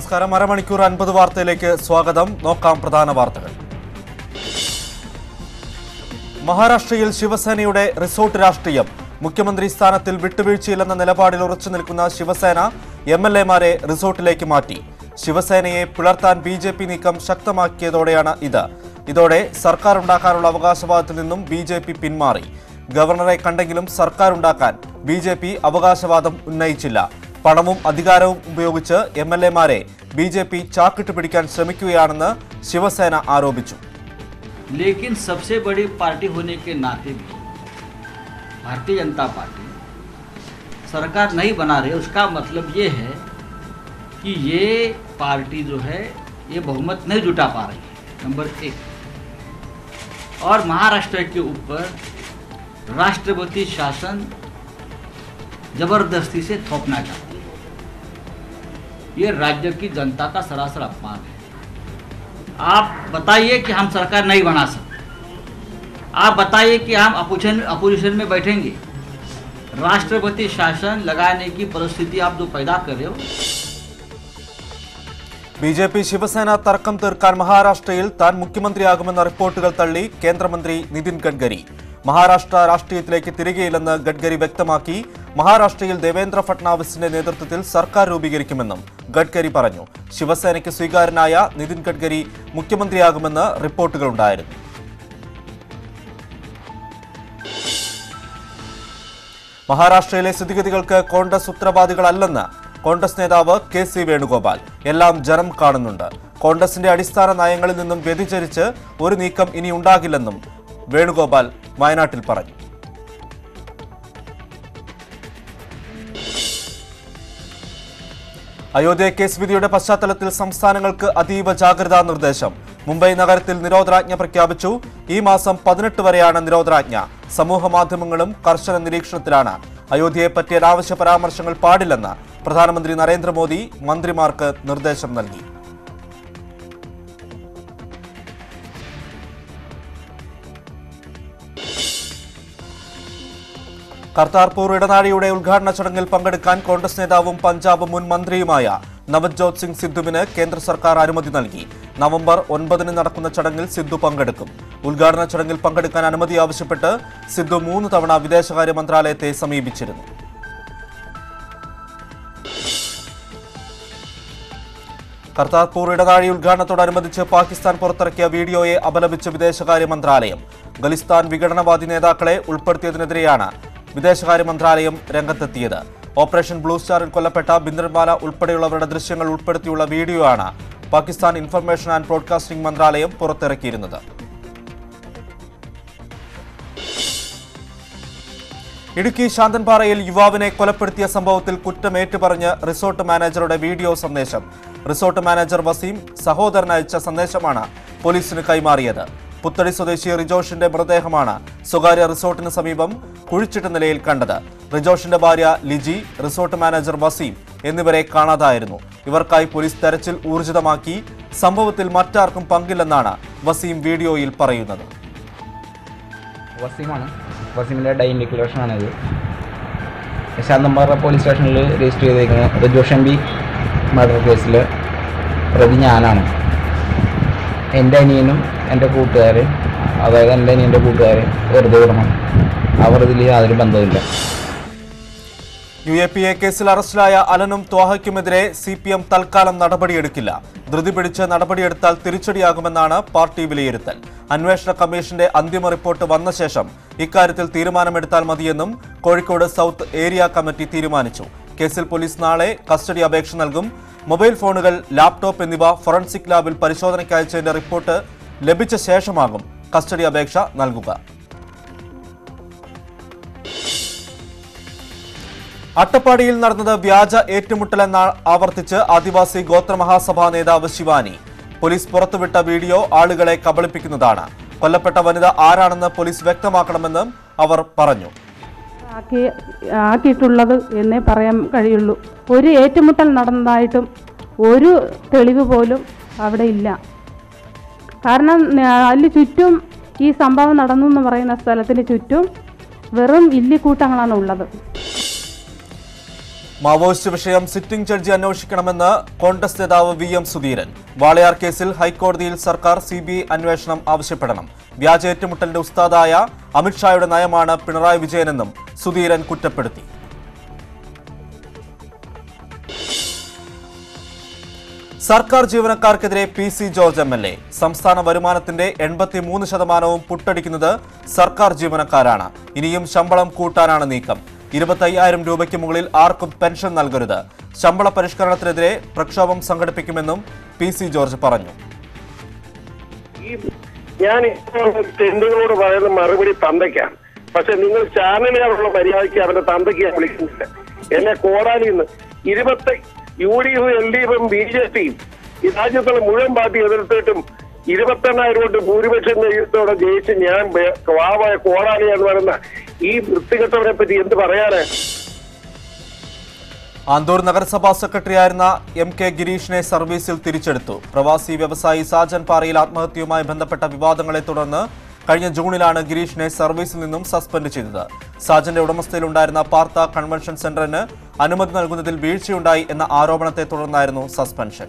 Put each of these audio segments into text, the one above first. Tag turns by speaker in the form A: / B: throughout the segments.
A: നമസ്കാരം അരമണിക്കൂർ അൻപത് വാർത്തയിലേക്ക് സ്വാഗതം നോക്കാം പ്രധാന വാർത്തകൾ മഹാരാഷ്ട്രയിൽ ശിവസേനയുടെ റിസോർട്ട് രാഷ്ട്രീയം മുഖ്യമന്ത്രി സ്ഥാനത്തിൽ വിട്ടുവീഴ്ചയില്ലെന്ന നിലപാടിൽ ഉറച്ചു നിൽക്കുന്ന ശിവസേന എം എൽ എമാരെ റിസോർട്ടിലേക്ക് മാറ്റി ശിവസേനയെ പിളർത്താൻ ബി ജെ പി നീക്കം ശക്തമാക്കിയതോടെയാണ് ഇത് ഇതോടെ സർക്കാർ ഉണ്ടാക്കാനുള്ള അവകാശവാദത്തിൽ നിന്നും ബി ജെ പി പിന്മാറി ഗവർണറെ കണ്ടെങ്കിലും സർക്കാർ ഉണ്ടാക്കാൻ ബി ജെ പി അവകാശവാദം ഉന്നയിച്ചില്ല പണവും അധികാരവും ഉപയോഗിച്ച് എം എൽ എമാരെ ബി ജെ പി ചാക്കിട്ട് പിടിക്കാൻ ശ്രമിക്കുകയാണെന്ന് ശിവസേന ആരോപിച്ചു
B: लेकिन सबसे बड़ी पार्टी होने के नाते भी भारतीय जनता पार्टी सरकार नहीं बना रही उसका मतलब ये है कि ये पार्टी जो है ये बहुमत नहीं जुटा पा रही है नंबर एक और महाराष्ट्र के ऊपर राष्ट्रपति शासन जबरदस्ती से थोपना चाहती है ये राज्य की जनता का सरासर अपमान है आप बताइए कि हम सरकार नहीं बना सकते आप बताइए कि हम अपोजिशन अपोजिशन में बैठेंगे राष्ट्रपति शासन लगाने की परिस्थिति आप जो पैदा कर रहे हो
A: ബി ജെ പി ശിവസേന തർക്കം തീർക്കാൻ മഹാരാഷ്ട്രയിൽ താൻ മുഖ്യമന്ത്രിയാകുമെന്ന റിപ്പോർട്ടുകൾ തള്ളി കേന്ദ്രമന്ത്രി നിതിൻ ഗഡ്കരി മഹാരാഷ്ട്ര രാഷ്ട്രീയത്തിലേക്ക് തിരികെയില്ലെന്ന് ഗഡ്കരി വ്യക്തമാക്കി മഹാരാഷ്ട്രയിൽ ദേവേന്ദ്ര ഫട്നാവിസിന്റെ നേതൃത്വത്തിൽ സർക്കാർ രൂപീകരിക്കുമെന്നും ഗഡ്കരി പറഞ്ഞു ശിവസേനയ്ക്ക് സ്വീകാര്യനായ നിതിൻ ഗഡ്കരി മുഖ്യമന്ത്രിയാകുമെന്ന് റിപ്പോർട്ടുകളുണ്ടായിരുന്നു മഹാരാഷ്ട്രയിലെ സ്ഥിതിഗതികൾക്ക് കോൺഗ്രസ് ഉത്തരവാദികളല്ലെന്ന് കോൺഗ്രസ് നേതാവ് കെ സി വേണുഗോപാൽ എല്ലാം ജനം കാണുന്നുണ്ട് കോൺഗ്രസിന്റെ അടിസ്ഥാന നയങ്ങളിൽ നിന്നും വ്യതിചരിച്ച് ഒരു നീക്കം ഇനി ഉണ്ടാകില്ലെന്നും വേണുഗോപാൽ വയനാട്ടിൽ പറഞ്ഞു അയോധ്യ കേസ് വിധിയുടെ പശ്ചാത്തലത്തിൽ സംസ്ഥാനങ്ങൾക്ക് അതീവ ജാഗ്രതാ നിർദ്ദേശം മുംബൈ നഗരത്തിൽ നിരോധനാജ്ഞ പ്രഖ്യാപിച്ചു ഈ മാസം പതിനെട്ട് വരെയാണ് നിരോധനാജ്ഞ സമൂഹ മാധ്യമങ്ങളും കർശന നിരീക്ഷണത്തിലാണ് അയോധ്യയെ പറ്റിയ അനാവശ്യ പരാമർശങ്ങൾ പാടില്ലെന്ന് പ്രധാനമന്ത്രി നരേന്ദ്രമോദി മന്ത്രിമാർക്ക് നിർദ്ദേശം നൽകി കർത്താർപൂർ ഇടനാഴിയുടെ ഉദ്ഘാടന ചടങ്ങിൽ പങ്കെടുക്കാൻ കോൺഗ്രസ് നേതാവും പഞ്ചാബ് മുൻ മന്ത്രിയുമായ നവജ്യോത് സിംഗ് സിദ്ധുവിന് കേന്ദ്ര സർക്കാർ അനുമതി നൽകി നവംബർ ഒൻപതിന് നടക്കുന്ന ചടങ്ങിൽ സിദ്ധു പങ്കെടുക്കും ഉദ്ഘാടന ചടങ്ങിൽ പങ്കെടുക്കാൻ അനുമതി ആവശ്യപ്പെട്ട് സിദ്ധു മൂന്ന് തവണ വിദേശകാര്യ മന്ത്രാലയത്തെ സമീപിച്ചിരുന്നു കർത്താർപൂർ ഇടനാഴി ഉദ്ഘാടനത്തോടനുബന്ധിച്ച് പാകിസ്ഥാൻ പുറത്തിറക്കിയ വീഡിയോയെ അപലപിച്ച് വിദേശകാര്യ മന്ത്രാലയം ഖലിസ്ഥാൻ വിഘടനവാദി നേതാക്കളെ ഉൾപ്പെടുത്തിയതിനെതിരെയാണ് വിദേശകാര്യ മന്ത്രാലയം രംഗത്തെത്തിയത് ഓപ്പറേഷൻ ബ്ലൂ സ്റ്റാറിൽ കൊല്ലപ്പെട്ട ബിന്ദർമാല ഉൾപ്പെടെയുള്ളവരുടെ ദൃശ്യങ്ങൾ ഉൾപ്പെടുത്തിയുള്ള വീഡിയോ ആണ് പാകിസ്ഥാൻ ഇൻഫർമേഷൻ ആൻഡ് ബ്രോഡ്കാസ്റ്റിംഗ് മന്ത്രാലയം പുറത്തിറക്കിയിരുന്നത് ഇടുക്കി ശാന്തൻപാറയിൽ യുവാവിനെ കൊലപ്പെടുത്തിയ സംഭവത്തിൽ കുറ്റം ഏറ്റുപറഞ്ഞ് റിസോർട്ട് മാനേജറുടെ വീഡിയോ സന്ദേശം റിസോർട്ട് മാനേജർ വസീം സഹോദരൻ അയച്ച സന്ദേശമാണ് പോലീസിന് കൈമാറിയത് പുത്തടി സ്വദേശി റിജോഷിന്റെ മൃതദേഹമാണ് സ്വകാര്യ റിസോർട്ടിന് സമീപം കുഴിച്ചിട്ട നിലയിൽ കണ്ടത് റിജോഷിന്റെ ഭാര്യ ലിജി റിസോർട്ട് മാനേജർ വസീം എന്നിവരെ കാണാതായിരുന്നു ഇവർക്കായി പോലീസ് തെരച്ചിൽ ഊർജിതമാക്കി സംഭവത്തിൽ മറ്റാർക്കും പങ്കില്ലെന്നാണ് വസീം വീഡിയോയിൽ പറയുന്നത്
C: വസീമാണ് വസീമിൻ്റെ ഡൈൻ ഡിക്ലറേഷനാണിത് ശാന്തമ്പാറ പോലീസ് സ്റ്റേഷനിൽ രജിസ്റ്റർ ചെയ്തേക്കുന്നത് റിജോഷൻ ബി മർഡർ കേസിൽ പ്രതി ഞാനാണ് എൻ്റെ അനിയനും എൻ്റെ കൂട്ടുകാരൻ അതായത് എൻ്റെ അനിയൻ്റെ കൂട്ടുകാരൻ വെറുതെ വിടണം അവർ ഇതിൽ യാതൊരു ബന്ധവുമില്ല
A: യു എ പി എ കേസിൽ അറസ്റ്റിലായ അലനും ത്വാഹയ്ക്കുമെതിരെ സി പി എം തൽക്കാലം നടപടിയെടുക്കില്ല ധൃതി പിടിച്ച് നടപടിയെടുത്താൽ തിരിച്ചടിയാകുമെന്നാണ് പാർട്ടി വിലയിരുത്തൽ അന്വേഷണ കമ്മീഷന്റെ അന്തിമ റിപ്പോർട്ട് വന്ന ശേഷം ഇക്കാര്യത്തിൽ തീരുമാനമെടുത്താൽ മതിയെന്നും കോഴിക്കോട് സൗത്ത് ഏരിയ കമ്മിറ്റി തീരുമാനിച്ചു കേസിൽ പോലീസ് നാളെ കസ്റ്റഡി അപേക്ഷ നൽകും മൊബൈൽ ഫോണുകൾ ലാപ്ടോപ്പ് എന്നിവ ഫോറൻസിക് ലാബിൽ പരിശോധനയ്ക്ക് അയച്ചതിന്റെ റിപ്പോർട്ട് ലഭിച്ച ശേഷമാകും കസ്റ്റഡി അപേക്ഷ നൽകുക അട്ടപ്പാടിയിൽ നടന്നത് വ്യാജ ഏറ്റുമുട്ടലെന്ന ആവർത്തിച്ച് ആദിവാസി ഗോത്രമഹാസഭാ നേതാവ് ശിവാനി പോലീസ് പുറത്തുവിട്ട വീഡിയോ ആളുകളെ കബളിപ്പിക്കുന്നതാണ് കൊല്ലപ്പെട്ട വനിത ആരാണെന്ന് പോലീസ് വ്യക്തമാക്കണമെന്നും അവർ പറഞ്ഞു
D: ആക്കി ആക്കിയിട്ടുള്ളത് എന്നേ പറയാൻ കഴിയുള്ളൂ ഒരു ഏറ്റുമുട്ടൽ നടന്നതായിട്ടും ഒരു തെളിവ് പോലും അവിടെ ഇല്ല കാരണം ന- അതിന് ചുറ്റും ഈ സംഭവം നടന്നു എന്ന് പറയുന്ന സ്ഥലത്തിന് ചുറ്റും വെറും ഇല്ലിക്കൂട്ടങ്ങളാണ് ഉള്ളത്
A: മാവോയിസ്റ്റ് വിഷയം സിറ്റിംഗ് ജഡ്ജി അന്വേഷിക്കണമെന്ന് കോൺഗ്രസ് നേതാവ് വി എം സുധീരൻ വാളയാർ കേസിൽ ഹൈക്കോടതിയിൽ സർക്കാർ സി ബി ഐ അന്വേഷണം ആവശ്യപ്പെടണം വ്യാജ ഏറ്റുമുട്ടലിന്റെ ഉസ്താദായ അമിത്ഷായുടെ നയമാണ് പിണറായി വിജയനെന്നും സുധീരൻ കുറ്റപ്പെടുത്തി സർക്കാർ ജീവനക്കാർക്കെതിരെ P C George M L A സംസ്ഥാന വരുമാനത്തിന്റെ എൺപത്തിമൂന്ന് ശതമാനവും പുട്ടടിക്കുന്നത് സർക്കാർ ജീവനക്കാരാണ് ഇനിയും ശമ്പളം കൂട്ടാനാണ് നീക്കം ഇരുപത്തയ്യായിരം രൂപയ്ക്ക് മുകളിൽ ആർക്കും പെൻഷൻ നൽകരുത് ശമ്പള പരിഷ്കരണത്തിനെതിരെ പ്രക്ഷോഭം സംഘടിപ്പിക്കുമെന്നും പി സി ജോർജ് പറഞ്ഞു
E: ഈ ഞാൻ ഇപ്പോൾ തെണ്ടുകളോട് പറയുന്ന മറുപടി തന്തയ്ക്കാണ് പക്ഷെ നിങ്ങൾ ചാനലുകാരുള്ള മര്യാദയ്ക്ക് അവന്റെ തന്തയ്ക്ക് ഞാൻ വിളിക്കുന്നില്ല എന്നെ കോടാലിന്ന് ഇരുപത്തി U D F L D എഫും ബി ജെ പിയും ഈ രാജ്യത്തുള്ള മുഴുവൻ പാർട്ടി എതിർത്തിട്ടും ഇരുപത്തെണ്ണായിരം കൊണ്ട് ഭൂരിപക്ഷം ത്തോടെ ജയിച്ച് ഞാൻ ബെ- വാവായ കോടാലി എന്ന് പറയുന്ന ഈ വൃത്തികെട്ടവരെ പറ്റി എന്ത് പറയാനാ
A: ആന്തൂർ നഗരസഭാ സെക്രട്ടറിയായിരുന്ന എം കെ ഗിരീഷിനെ സർവീസിൽ തിരിച്ചെടുത്തു പ്രവാസി വ്യവസായി സാജൻ പാറയിൽ ആത്മഹത്യയുമായി ബന്ധപ്പെട്ട വിവാദങ്ങളെ തുടർന്ന് കഴിഞ്ഞ ജൂണിലാണ് ഗിരീഷിനെ സർവീസിൽ നിന്നും സസ്പെൻഡ് ചെയ്തത് സാജന്റെ ഉടമസ്ഥയിലുണ്ടായിരുന്ന പാർത്ത കൺവെൻഷൻ സെന്ററിന് അനുമതി നൽകുന്നതിൽ വീഴ്ചയുണ്ടായി എന്ന ആരോപണത്തെ തുടർന്നായിരുന്നു സസ്പെൻഷൻ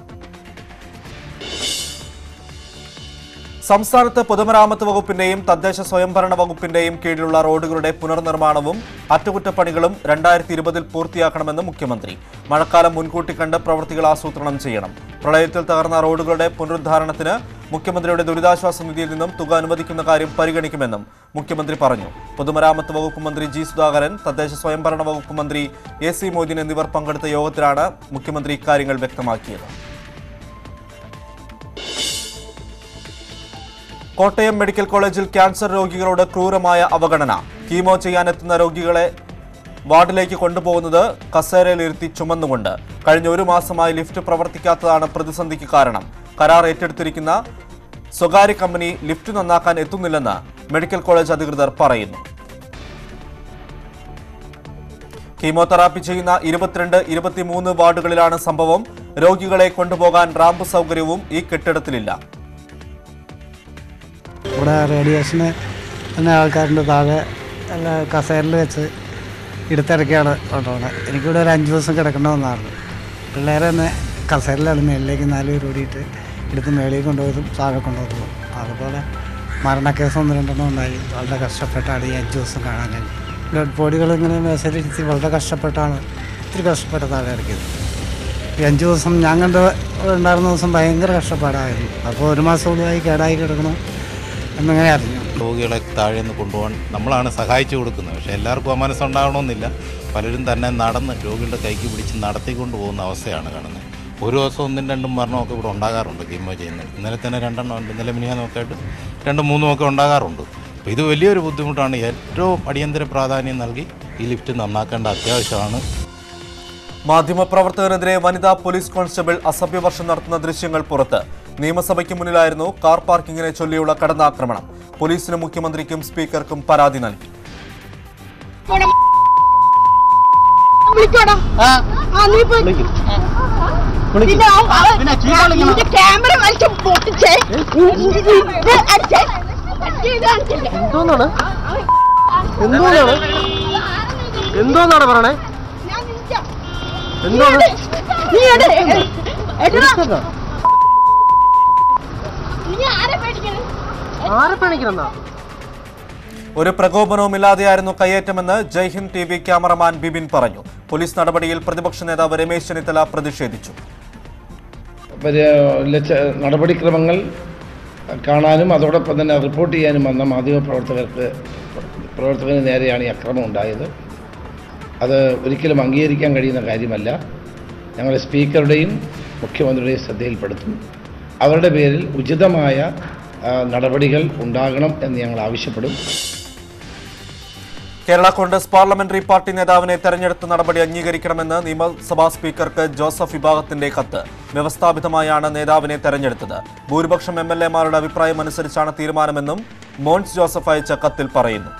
A: സംസ്ഥാനത്ത് പൊതുമരാമത്ത് വകുപ്പിന്റെയും തദ്ദേശ സ്വയംഭരണ വകുപ്പിന്റെയും കീഴിലുള്ള റോഡുകളുടെ പുനർനിർമ്മാണവും അറ്റകുറ്റപ്പണികളും രണ്ടായിരത്തി ഇരുപതിൽ പൂർത്തിയാക്കണമെന്ന് മുഖ്യമന്ത്രി മഴക്കാലം മുൻകൂട്ടി കണ്ട് പ്രവൃത്തികൾ ആസൂത്രണം ചെയ്യണം പ്രളയത്തിൽ തകർന്ന റോഡുകളുടെ പുനരുദ്ധാരണത്തിന് മുഖ്യമന്ത്രിയുടെ ദുരിതാശ്വാസ നിധിയിൽ നിന്നും തുക അനുവദിക്കുന്ന കാര്യം പരിഗണിക്കുമെന്നും മുഖ്യമന്ത്രി പറഞ്ഞു പൊതുമരാമത്ത് വകുപ്പ് മന്ത്രി ജി സുധാകരൻ തദ്ദേശ സ്വയംഭരണ വകുപ്പ് മന്ത്രി എ സി മൊയ്തീൻ എന്നിവർ പങ്കെടുത്ത യോഗത്തിലാണ് മുഖ്യമന്ത്രി ഇക്കാര്യങ്ങൾ വ്യക്തമാക്കിയത് കോട്ടയം മെഡിക്കൽ കോളേജിൽ ക്യാൻസർ രോഗികളോട് ക്രൂരമായ അവഗണന കീമോ ചെയ്യാനെത്തുന്ന രോഗികളെ വാർഡിലേക്ക് കൊണ്ടുപോകുന്നത് കസേരയിലിരുത്തി ചുമന്നുകൊണ്ട് കഴിഞ്ഞ ഒരു മാസമായി ലിഫ്റ്റ് പ്രവർത്തിക്കാത്തതാണ് പ്രതിസന്ധിക്ക് കാരണം കരാർ ഏറ്റെടുത്തിരിക്കുന്ന സ്വകാര്യ കമ്പനി ലിഫ്റ്റ് നന്നാക്കാൻ എത്തുന്നില്ലെന്ന് മെഡിക്കൽ കോളേജ് അധികൃതർ പറയുന്നു കീമോതെറാപ്പി ചെയ്യുന്ന ഇരുപത്തിരണ്ട് ഇരുപത്തിമൂന്ന് വാർഡുകളിലാണ് സംഭവം രോഗികളെ കൊണ്ടുപോകാൻ റാമ്പ് സൗകര്യവും ഈ കെട്ടിടത്തിലില്ല
F: ഇവിടെ റേഡിയേഷന് തന്നെ ആൾക്കാരുടെ താഴെ എല്ലാ കസേരയിൽ വെച്ച് എടുത്തിറക്കിയാണ് കൊണ്ടുപോകുന്നത് എനിക്കിവിടെ ഒരു അഞ്ച് ദിവസം കിടക്കണമെന്നായിരുന്നു പിള്ളേരെ തന്നെ കസേരയിലാണ് മേളിലേക്ക് നാല് പേര് ഓടിയിട്ട് എടുത്ത് മേളിൽ കൊണ്ടുപോയതും താഴെ കൊണ്ടുപോകും അതുപോലെ മരണക്കേസ് ഒന്ന് രണ്ടെണ്ണം ഉണ്ടായി വളരെ കഷ്ടപ്പെട്ടാണ് ഈ അഞ്ച് ദിവസം കാണാൻ കഴിഞ്ഞത് ഡെഡ് ബോഡികൾ ഇങ്ങനെ മേശയിലിരുത്തി വളരെ കഷ്ടപ്പെട്ടാണ് ഇത്തിരി കഷ്ടപ്പെട്ട് താഴെ ഇറക്കിയത് ഈ അഞ്ച് ദിവസം ഞാൻ കണ്ട് ഉണ്ടായിരുന്ന ദിവസം ഭയങ്കര കഷ്ടപ്പാടായിരുന്നു അപ്പോൾ ഒരു മാസം കൂടിയായി കേടായി കിടക്കണം എന്നിങ്ങനെ അറിഞ്ഞു
G: രോഗികളെ താഴെ നിന്ന് കൊണ്ടുപോകാൻ നമ്മളാണ് സഹായിച്ചു കൊടുക്കുന്നത് പക്ഷേ എല്ലാവർക്കും ആ മനസ്സുണ്ടാകണമെന്നില്ല പലരും തന്നെ നടന്ന് രോഗികളുടെ കൈക്ക് പിടിച്ച് നടത്തിക്കൊണ്ട് പോകുന്ന അവസ്ഥയാണ് കാണുന്നത് ഒരു ദിവസം ഒന്നും രണ്ടും മരണമൊക്കെ ഇവിടെ ഉണ്ടാകാറുണ്ട് കീമോ ചെയ്യുന്നത് ഇന്നലെ തന്നെ രണ്ടെണ്ണം ഉണ്ട് ഇന്നലെ മിനിയാന്നൊക്കെ ആയിട്ട് രണ്ടും മൂന്നും ഒക്കെ ഉണ്ടാകാറുണ്ട് അപ്പോൾ ഇത് വലിയൊരു ബുദ്ധിമുട്ടാണ് ഏറ്റവും അടിയന്തര പ്രാധാന്യം നൽകി ഈ ലിഫ്റ്റ് നന്നാക്കേണ്ട അത്യാവശ്യമാണ്
A: മാധ്യമപ്രവർത്തകനെതിരെ വനിതാ പോലീസ് കോൺസ്റ്റബിൾ അസഭ്യവർഷം നടത്തുന്ന ദൃശ്യങ്ങൾ പുറത്ത് നിയമസഭയ്ക്ക് മുന്നിലായിരുന്നു കാർ പാർക്കിങ്ങിനെ ചൊല്ലിയുള്ള കടന്നാക്രമണം പോലീസിന് മുഖ്യമന്ത്രിക്കും സ്പീക്കർക്കും പരാതി നൽകി
H: വിളിക്കോടാ ആ നീ പോയി പിന്നെ അവൻ- അവൻ- നിന്റെ ക്യാമറ വലിച്ച് പൊട്ടിച്ചേ ഇത് അടിച്ചേ അടിച്ച് ഇത് കാണിച്ചില്ലേ?
I: എന്തോന്നാണ് എന്തോന്നാണ് എന്തോന്നാണ് പറയണേ
H: ഞാൻ നിൽക്കാം.
I: എന്താണ്?
H: നീ എട്, എട്, എടുടാ. നീ ആരെ പേടിക്കണേ
I: ആരെ പണിക്കണെന്നാ
A: ഒരു പ്രകോപനവുമില്ലാതെയായിരുന്നു കയ്യേറ്റമെന്ന് Jaihind T V cameraman Bibin പറഞ്ഞു പോലീസ് നടപടിയിൽ പ്രതിപക്ഷ നേതാവ് രമേശ് ചെന്നിത്തല പ്രതിഷേധിച്ചു
J: പരി- ലച്ച- നടപടിക്രമങ്ങൾ കാണാനും അതോടൊപ്പം തന്നെ റിപ്പോർട്ട് ചെയ്യാനും വന്ന മാധ്യമപ്രവർത്തകർക്ക് പ്രവർത്തകന് നേരെയാണ് ഈ അക്രമം ഉണ്ടായത് അത് ഒരിക്കലും അംഗീകരിക്കാൻ കഴിയുന്ന കാര്യമല്ല ഞങ്ങൾ സ്പീക്കറുടെയും മുഖ്യമന്ത്രിയുടെയും ശ്രദ്ധയിൽപ്പെടുത്തും അവരുടെ പേരിൽ ഉചിതമായ ആ, നടപടികൾ ഉണ്ടാകണം എന്ന് ഞങ്ങൾ ആവശ്യപ്പെടും
A: കേരള കോൺഗ്രസ് പാർലമെന്ററി പാർട്ടി നേതാവിനെ തെരഞ്ഞെടുത്ത നടപടി അംഗീകരിക്കണമെന്ന് നിയമസഭാ സ്പീക്കർക്ക് ജോസഫ് വിഭാഗത്തിന്റെ കത്ത് വ്യവസ്ഥാപിതമായാണ് നേതാവിനെ തെരഞ്ഞെടുത്തത് ഭൂരിപക്ഷം എം എൽ എമാരുടെ അഭിപ്രായം അനുസരിച്ചാണ് തീരുമാനമെന്നും മോൻസ് ജോസഫ് അയച്ച കത്തിൽ പറയുന്നു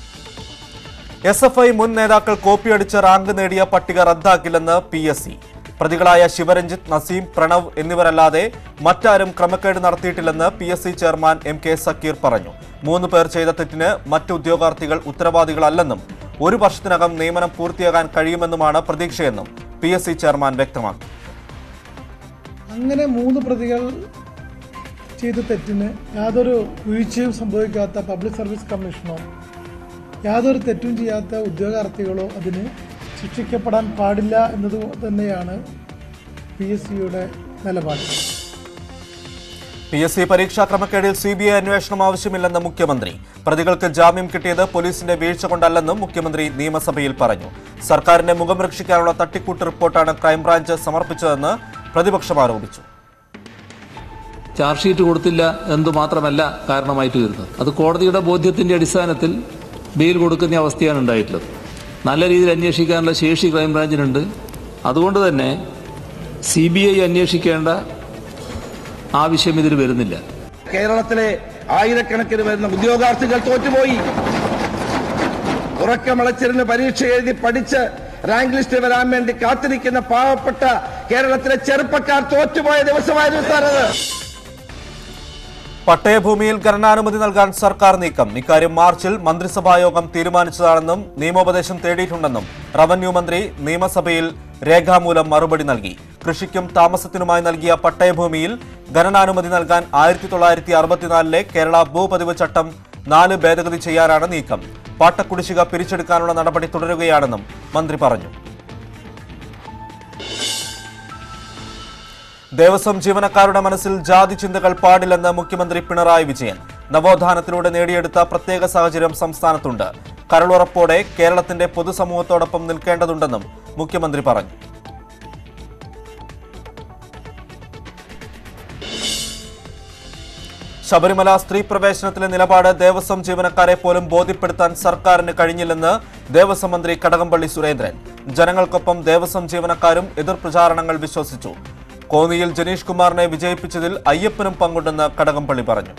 A: എസ് എഫ് ഐ മുൻ നേതാക്കൾ കോപ്പിയടിച്ച് റാങ്ക് നേടിയ പട്ടിക റദ്ദാക്കില്ലെന്ന് പി എസ് സി പ്രതികളായ ശിവരഞ്ജിത്ത് നസീം പ്രണവ് എന്നിവരല്ലാതെ മറ്റാരും ക്രമക്കേട് നടത്തിയിട്ടില്ലെന്ന് P S C chairman M K Sakkeer പറഞ്ഞു മൂന്ന് പേർ ചെയ്ത തെറ്റിന് മറ്റ് ഉദ്യോഗാർത്ഥികൾ ഉത്തരവാദികളല്ലെന്നും ഒരു വർഷത്തിനകം നിയമനം പൂർത്തിയാകാൻ കഴിയുമെന്നുമാണ് പ്രതീക്ഷയെന്നും പി എസ് സി ചെയർമാൻ വ്യക്തമാക്കി
K: അങ്ങനെ മൂന്ന് പ്രതികൾ ചെയ്ത തെറ്റിന് യാതൊരു വീഴ്ചയും സംഭവിക്കാത്ത പബ്ലിക് സർവീസ് കമ്മീഷനോ യാതൊരു തെറ്റും ചെയ്യാത്ത ഉദ്യോഗാർത്ഥികളോ അതിന് ശിക്ഷിക്കപ്പെടാൻ പാടില്ല എന്നത് തന്നെയാണ് പി എസ് സിയുടെ നിലപാട്
A: പി എസ് സി പരീക്ഷാ ക്രമക്കേടിൽ സി ബി ഐ അന്വേഷണം ആവശ്യമില്ലെന്ന് മുഖ്യമന്ത്രി പ്രതികൾക്ക് ജാമ്യം കിട്ടിയത് പോലീസിന്റെ വീഴ്ച കൊണ്ടല്ലെന്നും മുഖ്യമന്ത്രി നിയമസഭയിൽ പറഞ്ഞു സർക്കാരിന്റെ മുഖം രക്ഷിക്കാനുള്ള തട്ടിക്കൂട്ട് റിപ്പോർട്ടാണ് ക്രൈംബ്രാഞ്ച് സമർപ്പിച്ചതെന്ന് പ്രതിപക്ഷം ആരോപിച്ചു
L: ചാർജ് ഷീറ്റ് കൊടുത്തില്ല എന്ന് മാത്രമല്ല കാരണമായിട്ട് വരുന്നത് അത് കോടതിയുടെ ബോധ്യത്തിന്റെ അടിസ്ഥാനത്തിൽ ബെയിൽ കൊടുക്കുന്ന അവസ്ഥയാണ് ഉണ്ടായിട്ടുള്ളത് നല്ല രീതിയിൽ അന്വേഷിക്കാനുള്ള ശേഷി ക്രൈംബ്രാഞ്ചിനുണ്ട് അതുകൊണ്ട് തന്നെ സി ബി ഐ അന്വേഷിക്കേണ്ട ആവശ്യം ഇതിൽ വരുന്നില്ല
J: കേരളത്തിലെ ആയിരക്കണക്കിന് വരുന്ന ഉദ്യോഗാർത്ഥികൾ തോറ്റുപോയി ഉറക്കമിളച്ചിരുന്ന് പരീക്ഷ എഴുതി പഠിച്ച് റാങ്ക് ലിസ്റ്റ് വരാൻ വേണ്ടി കാത്തിരിക്കുന്ന പാവപ്പെട്ട കേരളത്തിലെ ചെറുപ്പക്കാർ തോറ്റുപോയ ദിവസമായിരുന്നു സാർ അത്
A: പട്ടയഭൂമിയിൽ ഖനനാനുമതി നൽകാൻ സർക്കാർ നീക്കം ഇക്കാര്യം മാർച്ചിൽ മന്ത്രിസഭായോഗം തീരുമാനിച്ചതാണെന്നും നിയമോപദേശം തേടിയിട്ടുണ്ടെന്നും റവന്യൂ മന്ത്രി നിയമസഭയിൽ രേഖാമൂലം മറുപടി നൽകി കൃഷിക്കും താമസത്തിനുമായി നൽകിയ പട്ടയഭൂമിയിൽ ഖനനാനുമതി നൽകാൻ ആയിരത്തി തൊള്ളായിരത്തി അറുപത്തിനാലിലെ കേരള ഭൂപതിവ് ചട്ടം നാല് ഭേദഗതി ചെയ്യാനാണ് നീക്കം പാട്ടക്കുടിശ്ശിക പിരിച്ചെടുക്കാനുള്ള നടപടി തുടരുകയാണെന്നും മന്ത്രി പറഞ്ഞു ദേവസ്വം ജീവനക്കാരുടെ മനസ്സിൽ ജാതി ചിന്തകൾ പാടില്ലെന്ന് മുഖ്യമന്ത്രി പിണറായി വിജയൻ നവോത്ഥാനത്തിലൂടെ നേടിയെടുത്ത പ്രത്യേക സാഹചര്യം സംസ്ഥാനത്തുണ്ട് കരളുറപ്പോടെ കേരളത്തിന്റെ പൊതുസമൂഹത്തോടൊപ്പം നിൽക്കേണ്ടതുണ്ടെന്നും മുഖ്യമന്ത്രി പറഞ്ഞു ശബരിമല സ്ത്രീ പ്രവേശനത്തിലെ നിലപാട് ദേവസ്വം ജീവനക്കാരെ പോലും ബോധ്യപ്പെടുത്താൻ സർക്കാരിന് കഴിഞ്ഞില്ലെന്ന് ദേവസ്വം മന്ത്രി കടകംപള്ളി സുരേന്ദ്രൻ ജനങ്ങൾക്കൊപ്പം ദേവസ്വം ജീവനക്കാരും എതിർപ്രചാരണങ്ങൾ വിശ്വസിച്ചു കോന്നിയിൽ ജനീഷ് കുമാറിനെ വിജയിപ്പിച്ചതിൽ അയ്യപ്പനും പങ്കുണ്ടെന്ന് കടകംപള്ളി പറഞ്ഞു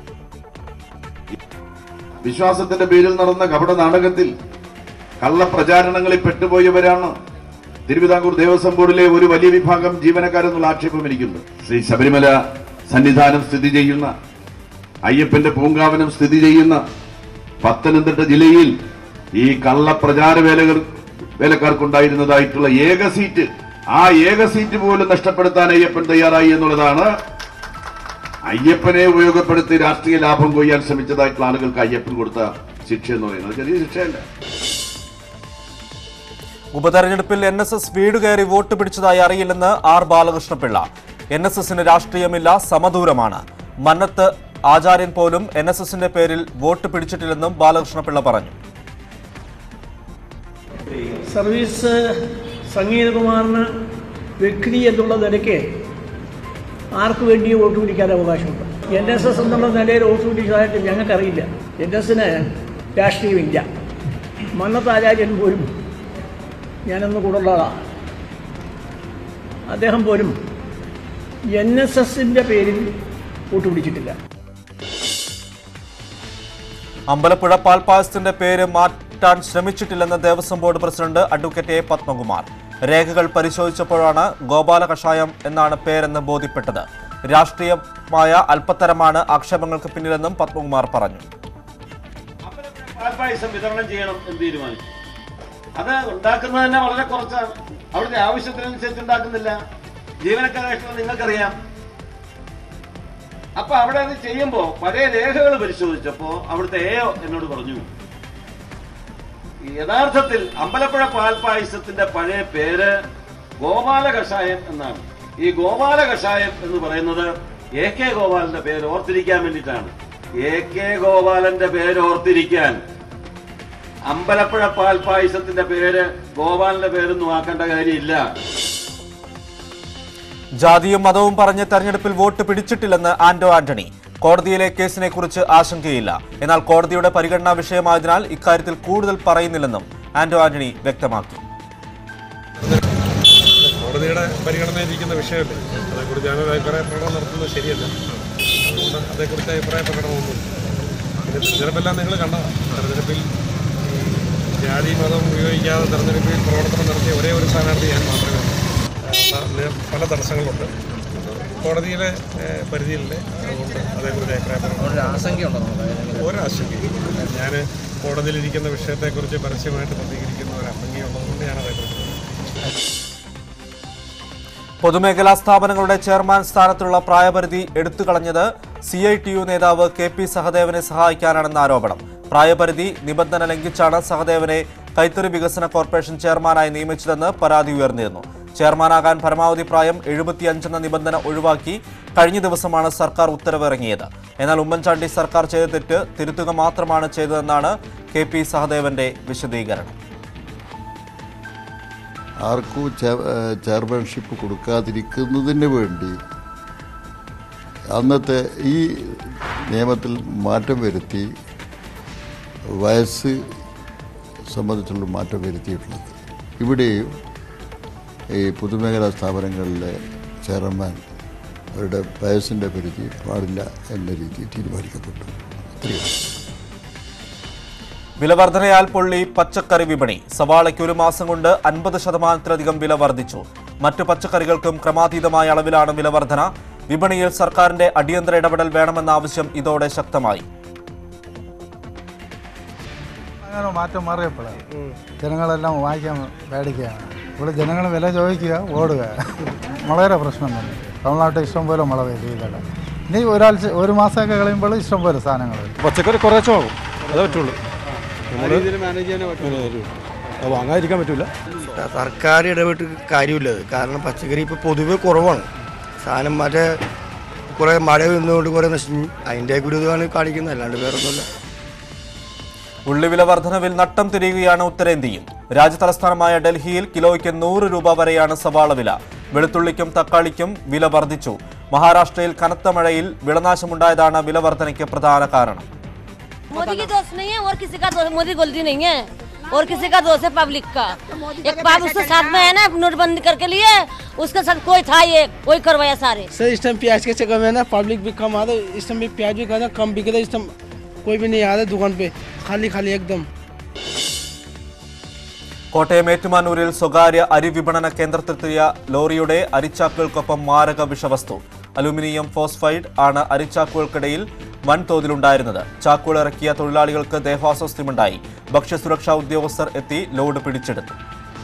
M: വിശ്വാസത്തിന്റെ പേരിൽ നടന്ന കപട നാടകത്തിൽ കള്ളപ്രചാരണങ്ങളിൽ പെട്ടുപോയവരാണ് തിരുവിതാംകൂർ ദേവസ്വം ബോർഡിലെ ഒരു വലിയ വിഭാഗം ജീവനക്കാരെന്നുള്ള ആക്ഷേപം എനിക്കുണ്ട് ശ്രീ ശബരിമല സന്നിധാനം സ്ഥിതി ചെയ്യുന്ന അയ്യപ്പന്റെ പൂങ്കാവനം സ്ഥിതി ചെയ്യുന്ന പത്തനംതിട്ട ജില്ലയിൽ ഈ കള്ളപ്രചാര വേലകൾ വേലക്കാർക്കുണ്ടായിരുന്നതായിട്ടുള്ള ഏക സീറ്റ് ആ ഏക സീറ്റ് പോലും നഷ്ടപ്പെടുത്താൻ അയ്യപ്പൻ തയ്യാറായി എന്നുള്ളതാണ് അയ്യപ്പനെ ഉപയോഗപ്പെടുത്തി രാഷ്ട്രീയ ലാഭം കൊയ്യാൻ ശ്രമിച്ചതായിട്ടുള്ള ആളുകൾക്ക് അയ്യപ്പൻ കൊടുത്ത ശിക്ഷ എന്ന് പറയുന്നത് ചെറിയ ശിക്ഷയല്ല
A: ഉപതെരഞ്ഞെടുപ്പിൽ എൻ എസ് എസ് വീട് കയറി വോട്ട് പിടിച്ചതായി അറിയില്ലെന്ന് ആർ ബാലകൃഷ്ണപിള്ള എൻ എസ് എസിന് രാഷ്ട്രീയമില്ല സമദൂരമാണ് മന്നത്ത് ആചാര്യൻ പോലും എൻ എസ് എസിന്റെ പേരിൽ വോട്ട് പിടിച്ചിട്ടില്ലെന്നും ബാലകൃഷ്ണപിള്ള പറഞ്ഞു
N: സർവീസ് സംഗീതകുമാറിന് വ്യക്തി എന്നുള്ള നിലയ്ക്ക് ആർക്ക് വേണ്ടിയും വോട്ട് പിടിക്കാൻ അവകാശമുണ്ട് എൻ എസ് എസ് എന്നുള്ള നിലയിൽ വോട്ട് പിടിച്ചതായിട്ട് ഞങ്ങൾക്കറിയില്ല എൻ എസിന് രാഷ്ട്രീയമില്ല മന്നത്ത് ആചാര്യൻ പോലും ഞാനൊന്ന് കൂടുള്ള ആളാണ് അദ്ദേഹം പോലും എൻ എസ് എസിൻ്റെ പേരിൽ വോട്ട് പിടിച്ചിട്ടില്ല
A: അമ്പലപ്പുഴ പാൽപ്പായസത്തിന്റെ പേര് മാറ്റാൻ ശ്രമിച്ചിട്ടില്ലെന്ന് Devaswom board president advocate A Padmakumar രേഖകൾ പരിശോധിച്ചപ്പോഴാണ് ഗോപാല കഷായം എന്നാണ് പേരെന്ന് ബോധ്യപ്പെട്ടത് രാഷ്ട്രീയമായ അല്പത്തരമാണ് ആക്ഷേപങ്ങൾക്ക് പിന്നിലെന്നും പത്മകുമാർ പറഞ്ഞു
O: പാൽപ്പായസം വിതരണം ചെയ്യണം എന്ന് തീരുമാനിച്ചു അത് ഉണ്ടാക്കുന്നത് തന്നെ വളരെ കുറച്ചാണ് അവിടുത്തെ ആവശ്യത്തിനനുസരിച്ച് ഉണ്ടാക്കുന്നില്ല ജീവനക്കാരായിട്ടുള്ള നിങ്ങൾക്കറിയാം അപ്പൊ അവിടെ അത് ചെയ്യുമ്പോ പഴയ രേഖകൾ പരിശോധിച്ചപ്പോ അവിടുത്തെ എയോ എന്നോട് പറഞ്ഞു യഥാർത്ഥത്തിൽ അമ്പലപ്പുഴ പാൽപ്പായസത്തിന്റെ പഴയ പേര് ഗോപാല കഷായം എന്നാണ് ഈ ഗോപാല കഷായം എന്ന് പറയുന്നത് എ കെ ഗോപാലന്റെ പേര് ഓർത്തിരിക്കാൻ വേണ്ടിയിട്ടാണ് എ കെ ഗോപാലന്റെ പേര് ഓർത്തിരിക്കാൻ അമ്പലപ്പുഴ പാൽപ്പായസത്തിന്റെ പേര് ഗോപാലന്റെ പേരൊന്നും ആക്കേണ്ട കാര്യമില്ല
A: ജാതിയും മതവും പറഞ്ഞ് തെരഞ്ഞെടുപ്പിൽ വോട്ട് പിടിച്ചിട്ടില്ലെന്ന് ആന്റോ ആന്റണി കോടതിയിലെ കേസിനെ കുറിച്ച് ആശങ്കയില്ല എന്നാൽ കോടതിയുടെ പരിഗണനാ വിഷയമായതിനാൽ ഇക്കാര്യത്തിൽ കൂടുതൽ പറയുന്നില്ലെന്നും ആന്റോ ആന്റണി വ്യക്തമാക്കി
P: കോടതിയുടെ പരിഗണനയിരിക്കുന്ന വിഷയമല്ലേ അതേക്കുറിച്ച് ഞാനൊരു അഭിപ്രായ പ്രകടനം നടത്തുന്നത് ശരിയല്ല അതുകൊണ്ട് അതേക്കുറിച്ച് അഭിപ്രായ പ്രകടനമൊന്നും പിന്നെ തെരഞ്ഞെടുപ്പെല്ലാം നിങ്ങൾ കണ്ടതാണ് തെരഞ്ഞെടുപ്പിൽ ഈ ജാതി മതം ഉപയോഗിക്കാതെ തെരഞ്ഞെടുപ്പിൽ പ്രവർത്തനം നടത്തിയ ഒരേ ഒരു സ്ഥാനാർത്ഥി ഞാൻ മാത്രമേ ഉള്ളൂ ത- ന- പല തടസ്സങ്ങളുണ്ട് കോടതിയിലെ ഏഹ്, പരിധിയിലെ അതുകൊണ്ട് അതേക്കുറിച്ച് അഭിപ്രായം
Q: ആശങ്കയുണ്ടോ
P: ഒരാശങ്കയും ഞാൻ കോടതിയിലിരിക്കുന്ന വിഷയത്തെക്കുറിച്ച് പരസ്യമായിട്ട് പ്രതികരിക്കുന്ന ഒരു അഭംഗിയുള്ളതുകൊണ്ട് ഞാൻ അതേക്കുറിച്ച്
A: പൊതുമേഖലാ സ്ഥാപനങ്ങളുടെ ചെയർമാൻ സ്ഥാനത്തുള്ള പ്രായപരിധി എടുത്തുകളഞ്ഞത് സി ഐ ടി യു നേതാവ് കെ പി സഹദേവനെ സഹായിക്കാനാണെന്ന ആരോപണം പ്രായപരിധി നിബന്ധന ലംഘിച്ചാണ് സഹദേവനെ കൈത്തറി വികസന കോർപ്പറേഷൻ ചെയർമാനായി നിയമിച്ചതെന്ന് പരാതി ഉയർന്നിരുന്നു ചെയർമാനാകാൻ പരമാവധി പ്രായം എഴുപത്തിയഞ്ചെന്ന നിബന്ധന ഒഴിവാക്കി കഴിഞ്ഞ ദിവസമാണ് സർക്കാർ ഉത്തരവിറങ്ങിയത് എന്നാൽ ഉമ്മൻചാണ്ടി സർക്കാർ ചെയ്ത തെറ്റ് തിരുത്തുക മാത്രമാണ് ചെയ്തതെന്നാണ് കെ പി സഹദേവന്റെ വിശദീകരണം
R: ആർക്കും ചെ- ഏഹ് ചെയർമാൻഷിപ്പ് കൊടുക്കാതിരിക്കുന്നതിന് വേണ്ടി അന്നത്തെ ഈ നിയമത്തിൽ മാറ്റം വരുത്തി വയസ്സ് സംബന്ധിച്ചുള്ള മാറ്റം വരുത്തിയിട്ടുള്ളത് ഇവിടെയും ഈ പൊതുമേഖലാ സ്ഥാപനങ്ങളിലെ ചെയർമാൻ അവരുടെ വയസ്സിൻ്റെ പരിധി പാടില്ല എന്ന രീതിയിൽ തീരുമാനിക്കപ്പെട്ടു ഇത്രയും
A: വിലവർധനയാൽ പൊള്ളി പച്ചക്കറി വിപണി സവാളയ്ക്ക് ഒരു മാസം കൊണ്ട് അൻപത് ശതമാനത്തിലധികം വില വർദ്ധിച്ചു മറ്റു പച്ചക്കറികൾക്കും ക്രമാതീതമായ അളവിലാണ് വിലവർധന വിപണിയിൽ സർക്കാരിന്റെ അടിയന്തര ഇടപെടൽ വേണമെന്ന ആവശ്യം ഇതോടെ ശക്തമായി
S: അങ്ങനെ മാറ്റം മാറിയപ്പോഴാണ് ജനങ്ങളെല്ലാം വാങ്ങിക്കാൻ മേടിക്കുകയാണ് ഇവിടെ ജനങ്ങൾ വില ചോദിക്കുക ഓടുക വളരെ പ്രശ്നം തന്നെ തമിഴ്നാട്ടിൽ ഇഷ്ടം പോലെ മുളക് ഇതിലല്ല ഇനി ഒരാഴ്ച ഒരു മാസമൊക്കെ കഴിയുമ്പോൾ ഇഷ്ടം പോലെ സാധനങ്ങൾ
T: പച്ചക്കറി കുറച്ചും ആകും അതേ പറ്റുള്ളൂ
I: ആ രീതിയിൽ മാനേജ് ചെയ്യാനേ പറ്റുള്ളൂ.
T: അത് വാങ്ങാതിരിക്കാൻ പറ്റില്ല
I: സർക്കാർ ഇടപെട്ട് കാര്യമില്ല അത്. കാരണം പച്ചക്കറി ഇപ്പോൾ പൊതുവെ കുറവാണ് സാധനം മറ്റേ കുറേ മഴ നിന്നുകൊണ്ട് കുറേ നശിഞ്ഞു അതിൻ്റെ ഒരു ഇതാണ് കാണിക്കുന്നത് അല്ലാണ്ട് വേറെ ഒന്നുമില്ല
A: ഉള്ളിവില വർധനവിൽ നട്ടം തിരിയുകയാണ് ഉത്തരേന്ത്യയും രാജ്യതലസ്ഥാനമായ ഡൽഹിയിൽ കിലോയ്ക്ക് നൂറ് രൂപ വരെയാണ് സവാള വില വെളുത്തുള്ളിക്കും തക്കാളിക്കും വില വർദ്ധിച്ചു മഹാരാഷ്ട്രയിൽ കനത്ത മഴയിൽ വിളനാശമുണ്ടായതാണ് വില വർധനയ്ക്ക് പ്രധാന കാരണം
U: मोदी की दोस्त नहीं है और किसी का दोस्त मोदी गलती नहीं है और किसी का दोस्त है पब्लिक का एक बाप उसके साथ में है ना नोटबंदी करके लिए उसके साथ कोई था ये कोई करवाया सारे
I: सर इस टाइम प्याज के चक्कर में ना पब्लिक भी कम आता इस टाइम भी प्याज भी खाना कम बिक रहा है इस टाइम कोई भी नहीं आ रहा दुकान पे खाली खाली एकदम
A: കോട്ടയം ഏറ്റുമാനൂരിൽ സ്വകാര്യ അരി വിപണന കേന്ദ്രത്തിലെത്തിയ ലോറിയുടെ അരിച്ചാക്കുകൾക്കൊപ്പം മാരക വിഷവസ്തു അലുമിനിയം ഫോസ്ഫൈഡ് ആണ് അരിച്ചാക്കുകൾക്കിടയിൽ വൻതോതിലുണ്ടായിരുന്നത് ചാക്കുകൾ ഇറക്കിയ തൊഴിലാളികൾക്ക് ദേഹാസ്വസ്ഥ്യമുണ്ടായി ഭക്ഷ്യസുരക്ഷാ ഉദ്യോഗസ്ഥർ എത്തി ലോഡ് പിടിച്ചെടുത്തു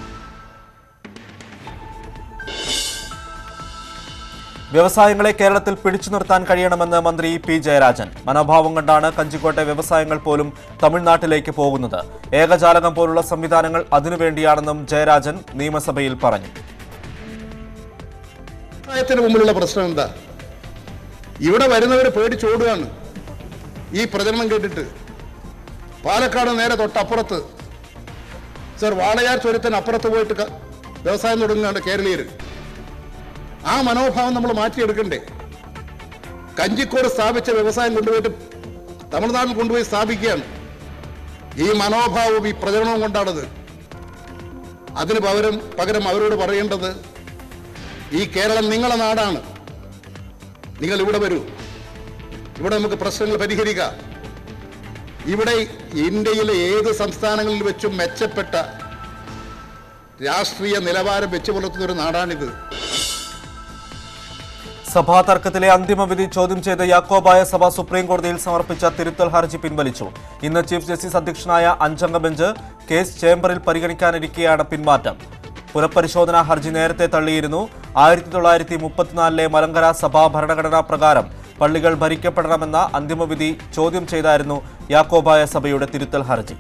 A: വ്യവസായങ്ങളെ കേരളത്തിൽ പിടിച്ചു നിർത്താൻ കഴിയണമെന്ന് മന്ത്രി പി ജയരാജൻ മനോഭാവം കൊണ്ടാണ് കഞ്ചിക്കോട്ടെ വ്യവസായങ്ങൾ പോലും തമിഴ്നാട്ടിലേക്ക് പോകുന്നത് ഏകജാലകം പോലുള്ള സംവിധാനങ്ങൾ അതിനുവേണ്ടിയാണെന്നും ജയരാജൻ നിയമസഭയിൽ പറഞ്ഞു
V: വ്യവസായത്തിന് മുമ്പിലുള്ള പ്രശ്നം എന്താ ഇവിടെ വരുന്നവർ പേടിച്ചോടുകയാണ് ഈ പ്രചരണം കേട്ടിട്ട് പാലക്കാട് നേരെ തൊട്ടപ്പുറത്ത് സർ വാളയാർ ചുരത്തിന് അപ്പുറത്ത് പോയിട്ട് ക- വ്യവസായം തുടങ്ങുകയാണ് കേരളീയർ ആ മനോഭാവം നമ്മൾ മാറ്റിയെടുക്കണ്ടേ കഞ്ചിക്കോട് സ്ഥാപിച്ച വ്യവസായം കൊണ്ടുപോയിട്ട് തമിഴ്നാട്ടിൽ കൊണ്ടുപോയി സ്ഥാപിക്കുകയാണ് ഈ മനോഭാവവും ഈ പ്രചരണവും കൊണ്ടാണത് അതിന് പകരം പകരം അവരോട് പറയേണ്ടത് ഈ കേരളം നിങ്ങളെ നാടാണ് നിങ്ങൾ ഇവിടെ വരൂ ഇവിടെ നമുക്ക് പ്രശ്നങ്ങൾ പരിഹരിക്കാം ഇവിടെ ഇന്ത്യയിലെ ഏത് സംസ്ഥാനങ്ങളിൽ വെച്ചും മെച്ചപ്പെട്ട രാഷ്ട്രീയ നിലവാരം വെച്ചു പുലർത്തുന്ന ഒരു നാടാണിത്
A: സഭാ തർക്കത്തിലെ അന്തിമവിധി ചോദ്യം ചെയ്ത് യാക്കോബായ സഭ സുപ്രീം കോടതിയിൽ സമർപ്പിച്ച തിരുത്തൽ ഹർജി പിൻവലിച്ചു ഇന്ന് ചീഫ് ജസ്റ്റിസ് അധ്യക്ഷനായ അഞ്ചംഗ ബെഞ്ച് കേസ് ചേംബറിൽ പരിഗണിക്കാനിരിക്കെയാണ് പിന്മാറ്റം പുനഃപരിശോധനാ ഹർജി നേരത്തെ തള്ളിയിരുന്നു ആയിരത്തി തൊള്ളായിരത്തി മുപ്പത്തിനാലിലെ മലങ്കര സഭാ ഭരണഘടനാ പ്രകാരം പള്ളികൾ ഭരിക്കപ്പെടണമെന്ന അന്തിമവിധി ചോദ്യം ചെയ്തായിരുന്നു യാക്കോബായ സഭയുടെ തിരുത്തൽ ഹർജി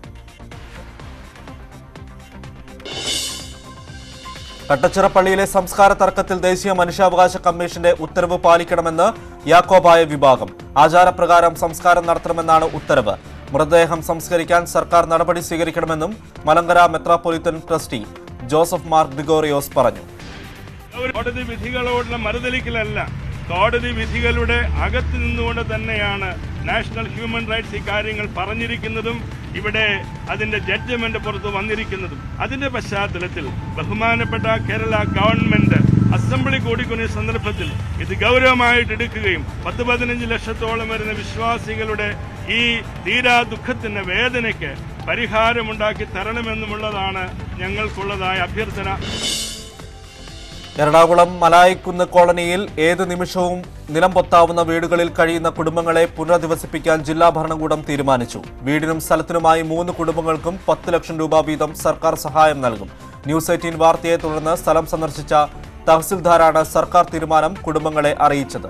A: കട്ടച്ചിറ പള്ളിയിലെ സംസ്കാര തർക്കത്തിൽ ദേശീയ മനുഷ്യാവകാശ കമ്മീഷന്റെ ഉത്തരവ് പാലിക്കണമെന്ന് യാക്കോബായ വിഭാഗം ആചാരപ്രകാരം സംസ്കാരം നടത്തണമെന്നാണ് ഉത്തരവ് മൃതദേഹം സംസ്കരിക്കാൻ സർക്കാർ നടപടി സ്വീകരിക്കണമെന്നും മലങ്കര മെത്രാപ്പൊലിത്തൻ ട്രസ്റ്റി ജോസഫ് മാർ ഗ്രിഗോറിയോസ് പറഞ്ഞു
W: കോടതി വിധികളോടുള്ള മറുതലിക്കലല്ല കോടതി വിധികളുടെ അകത്ത് നിന്നുകൊണ്ട് തന്നെയാണ് നാഷണൽ ഹ്യൂമൻ റൈറ്റ്സ് ഇക്കാര്യങ്ങൾ പറഞ്ഞിരിക്കുന്നതും ഇവിടെ അതിന്റെ ജഡ്ജ്മെന്റ് പുറത്ത് വന്നിരിക്കുന്നതും അതിന്റെ പശ്ചാത്തലത്തിൽ ബഹുമാനപ്പെട്ട കേരള ഗവൺമെന്റ് അസംബ്ലി കൂടിക്കുന്ന സന്ദർഭത്തിൽ ഇത് ഗൗരവമായിട്ട് എടുക്കുകയും പത്ത് പതിനഞ്ച് ലക്ഷത്തോളം വരുന്ന വിശ്വാസികളുടെ ഈ തീരാ ദുഃഖത്തിന്റെ വേദനയ്ക്ക് പരിഹാരമുണ്ടാക്കി തരണമെന്നുമുള്ളതാണ് ഞങ്ങൾക്കുള്ളതായ അഭ്യർത്ഥന
A: എറണാകുളം മലായിക്കുന്ന് കോളനിയിൽ ഏത് നിമിഷവും നിലം പൊത്താവുന്ന വീടുകളിൽ കഴിയുന്ന കുടുംബങ്ങളെ പുനരധിവസിപ്പിക്കാൻ ജില്ലാ ഭരണകൂടം തീരുമാനിച്ചു വീടിനും സ്ഥലത്തിനുമായി മൂന്ന് കുടുംബങ്ങൾക്കും പത്ത് ലക്ഷം രൂപ വീതം സർക്കാർ സഹായം നൽകും ന്യൂസ് എയ്റ്റീൻ വാർത്തയെ തുടർന്ന് സ്ഥലം സന്ദർശിച്ച തഹസിൽദാരാണ് സർക്കാർ തീരുമാനം കുടുംബങ്ങളെ അറിയിച്ചത്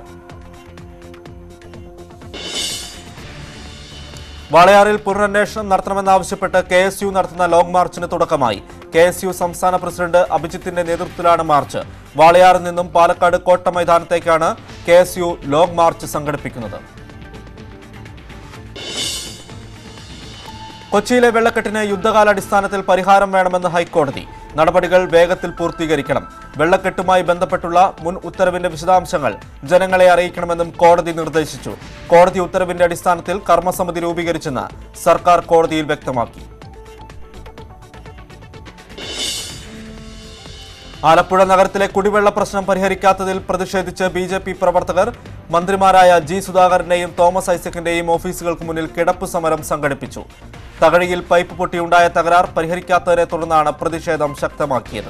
A: വാളയാറിൽ പുനരന്വേഷണം നടത്തണമെന്നാവശ്യപ്പെട്ട് കെ എസ് യു നടത്തുന്ന ലോങ് മാർച്ചിന് തുടക്കമായി കെ എസ് യു സംസ്ഥാന പ്രസിഡന്റ് അഭിജിത്തിന്റെ നേതൃത്വത്തിലാണ് മാർച്ച് വാളയാറിൽ നിന്നും പാലക്കാട് കോട്ട മൈതാനത്തേക്കാണ് K S U long march സംഘടിപ്പിക്കുന്നത് കൊച്ചിയിലെ വെള്ളക്കെട്ടിന് യുദ്ധകാലാടിസ്ഥാനത്തിൽ പരിഹാരം വേണമെന്ന് ഹൈക്കോടതി നടപടികൾ വേഗത്തിൽ പൂർത്തീകരിക്കണം വെള്ളക്കെട്ടുമായി ബന്ധപ്പെട്ടുള്ള മുൻ ഉത്തരവിന്റെ വിശദാംശങ്ങൾ ജനങ്ങളെ അറിയിക്കണമെന്നും കോടതി നിർദ്ദേശിച്ചു കോടതി ഉത്തരവിന്റെ അടിസ്ഥാനത്തിൽ കർമ്മസമിതി രൂപീകരിച്ചെന്ന് സർക്കാർ കോടതിയിൽ വ്യക്തമാക്കി ആലപ്പുഴ നഗരത്തിലെ കുടിവെള്ള പ്രശ്നം പരിഹരിക്കാത്തതിൽ പ്രതിഷേധിച്ച് ബി ജെ പി പ്രവർത്തകർ മന്ത്രിമാരായ ജി സുധാകരന്റെയും തോമസ് ഐസക്കിന്റെയും ഓഫീസുകൾക്ക് മുന്നിൽ കിടപ്പ് സമരം സംഘടിപ്പിച്ചു തകഴിയിൽ പൈപ്പ് പൊട്ടിയുണ്ടായ തകരാർ പരിഹരിക്കാത്തതിനെ തുടർന്നാണ് പ്രതിഷേധം ശക്തമാക്കിയത്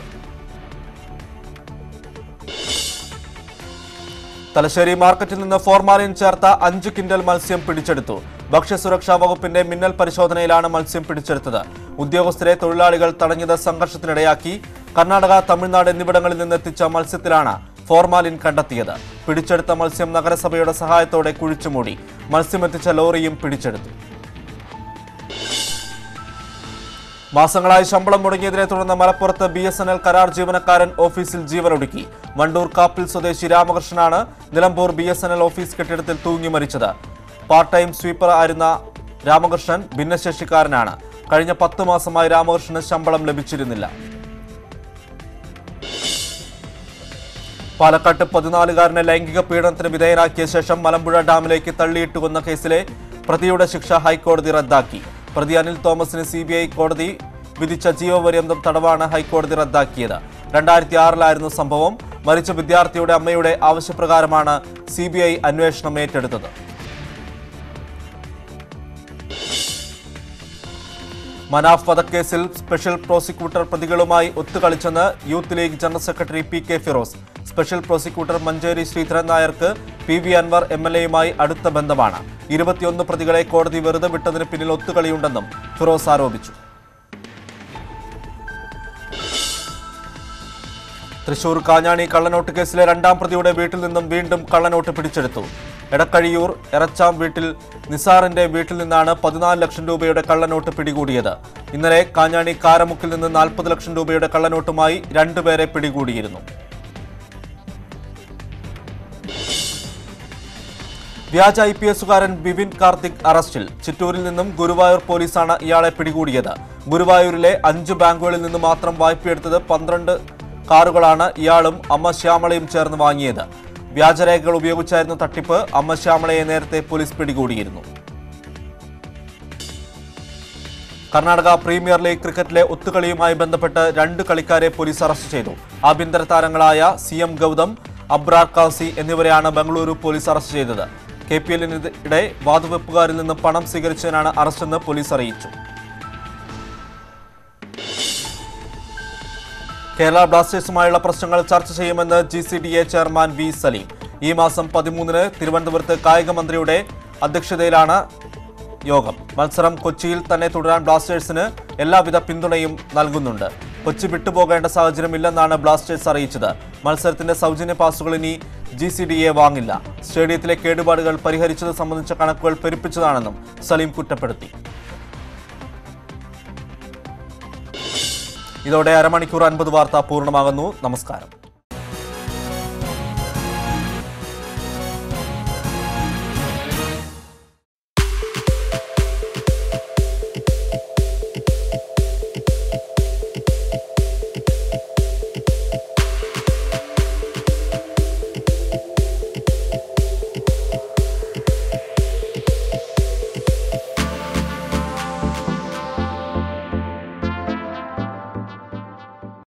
A: തലശ്ശേരി മാർക്കറ്റിൽ നിന്ന് ഫോർമാലിൻ ചേർത്ത അഞ്ച് കിൻഡൽ മത്സ്യം പിടിച്ചെടുത്തു ഭക്ഷ്യസുരക്ഷാ വകുപ്പിന്റെ മിന്നൽ പരിശോധനയിലാണ് മത്സ്യം പിടിച്ചെടുത്തത് ഉദ്യോഗസ്ഥരെ തൊഴിലാളികൾ തടഞ്ഞത് സംഘർഷത്തിനിടയാക്കി കർണാടക തമിഴ്നാട് എന്നിവിടങ്ങളിൽ നിന്നെത്തിച്ച മത്സ്യത്തിലാണ് ഫോർമാലിൻ കണ്ടെത്തിയത് പിടിച്ചെടുത്ത മത്സ്യം നഗരസഭയുടെ സഹായത്തോടെ കുഴിച്ചുമൂടി മത്സ്യമെത്തിച്ച ലോറിയും പിടിച്ചെടുത്തു മാസങ്ങളായി ശമ്പളം മുടങ്ങിയതിനെ തുടർന്ന് മലപ്പുറത്ത് ബി എസ് എൻ എൽ കരാർ ജീവനക്കാരൻ ഓഫീസിൽ ജീവനൊടുക്കി വണ്ടൂർ കാപ്പിൽ സ്വദേശി രാമകൃഷ്ണനാണ് Nilambur B S N L office കെട്ടിടത്തിൽ തൂങ്ങി മരിച്ചത് പാർട്ട് ടൈം സ്വീപ്പർ ആയിരുന്ന രാമകൃഷ്ണൻ ഭിന്നശേഷിക്കാരനാണ് കഴിഞ്ഞ പത്ത് മാസമായി രാമകൃഷ്ണന് ശമ്പളം ലഭിച്ചിരുന്നില്ല പാലക്കാട്ട് പതിനാലുകാരനെ ലൈംഗിക പീഡനത്തിന് വിധേയനാക്കിയ ശേഷം മലമ്പുഴ ഡാമിലേക്ക് തള്ളിയിട്ട് കൊന്ന കേസിലെ പ്രതിയുടെ ശിക്ഷ ഹൈക്കോടതി റദ്ദാക്കി പ്രതി അനിൽ തോമസിന് സി ബി ഐ കോടതി വിധിച്ച ജീവപര്യന്തം തടവാണ് ഹൈക്കോടതി റദ്ദാക്കിയത് രണ്ടായിരത്തി ആറിലായിരുന്നു സംഭവം മരിച്ച വിദ്യാർത്ഥിയുടെ അമ്മയുടെ ആവശ്യപ്രകാരമാണ് സി ബി ഐ അന്വേഷണം ഏറ്റെടുത്തത് മനാഫ് വധക്കേസിൽ സ്പെഷ്യൽ പ്രോസിക്യൂട്ടർ പ്രതികളുമായി ഒത്തുകളിച്ചെന്ന് youth league general secretary P K Firoz special prosecutor Manjeri Sreedharan നായർക്ക് P V Anvar M L എയുമായി അടുത്ത ബന്ധമാണ് ഇരുപത്തിയൊന്ന് പ്രതികളെ കോടതി വെറുതെ വിട്ടതിന് പിന്നിൽ ഒത്തുകളിയുണ്ടെന്നും ഫിറോസ് ആരോപിച്ചു തൃശൂർ കാഞ്ഞാണി കള്ളനോട്ട് കേസിലെ രണ്ടാം പ്രതിയുടെ വീട്ടിൽ നിന്നും വീണ്ടും കള്ളനോട്ട് പിടിച്ചെടുത്തു എടക്കഴിയൂർ എറച്ചാം വീട്ടിൽ നിസാറിന്റെ വീട്ടിൽ നിന്നാണ് പതിനാല് ലക്ഷം രൂപയുടെ കള്ളനോട്ട് പിടികൂടിയത് ഇന്നലെ കാഞ്ഞാണി കാരമുക്കിൽ നിന്ന് നാൽപ്പത് ലക്ഷം രൂപയുടെ കള്ളനോട്ടുമായി രണ്ടുപേരെ പിടികൂടിയിരുന്നു വ്യാജ ഐ പി എസുകാരൻ ബിപിൻ കാർത്തിക് അറസ്റ്റിൽ ചിറ്റൂരിൽ നിന്നും ഗുരുവായൂർ പോലീസാണ് ഇയാളെ പിടികൂടിയത് ഗുരുവായൂരിലെ അഞ്ച് ബാങ്കുകളിൽ നിന്ന് മാത്രം വായ്പയെടുത്തത് പന്ത്രണ്ട് കാറുകളാണ് ഇയാളും അമ്മ ശ്യാമളയും ചേർന്ന് വാങ്ങിയത് വ്യാജരേഖകൾ ഉപയോഗിച്ചായിരുന്നു തട്ടിപ്പ് അമ്മ ശ്യാമളയെ നേരത്തെ പോലീസ് പിടികൂടിയിരുന്നു കർണാടക പ്രീമിയർ ലീഗ് ക്രിക്കറ്റിലെ ഒത്തുകളിയുമായി ബന്ധപ്പെട്ട് രണ്ട് കളിക്കാരെ പോലീസ് അറസ്റ്റ് ചെയ്തു ആഭ്യന്തര താരങ്ങളായ സി എം ഗൗതം അബ്രാർ കാസി എന്നിവരെയാണ് ബംഗളൂരു പോലീസ് അറസ്റ്റ് ചെയ്തത് കെ പി എല്ലിനിടെ വാതുവെപ്പുകാരിൽ നിന്ന് പണം സ്വീകരിച്ചതിനാണ് അറസ്റ്റെന്ന് പോലീസ് അറിയിച്ചു കേരള ബ്ലാസ്റ്റേഴ്സുമായുള്ള പ്രശ്നങ്ങൾ ചർച്ച ചെയ്യുമെന്ന് G C D A chairman V Saleem ഈ മാസം പതിമൂന്നിന് തിരുവനന്തപുരത്ത് കായിക മന്ത്രിയുടെ അധ്യക്ഷതയിലാണ് യോഗം മത്സരം കൊച്ചിയിൽ തന്നെ തുടരാൻ ബ്ലാസ്റ്റേഴ്സിന് എല്ലാവിധ പിന്തുണയും നൽകുന്നുണ്ട് കൊച്ചി വിട്ടുപോകേണ്ട സാഹചര്യമില്ലെന്നാണ് ബ്ലാസ്റ്റേഴ്സ് അറിയിച്ചത് മത്സരത്തിന്റെ സൗജന്യ പാസുകൾ ഇനി ജി സി ഡി എ വാങ്ങില്ല സ്റ്റേഡിയത്തിലെ കേടുപാടുകൾ പരിഹരിച്ചത് സംബന്ധിച്ച കണക്കുകൾ പെരുപ്പിച്ചതാണെന്നും സലീം കുറ്റപ്പെടുത്തി ഇതോടെ അരമണിക്കൂർ അൻപത് വാർത്ത പൂർണ്ണമാകുന്നു നമസ്കാരം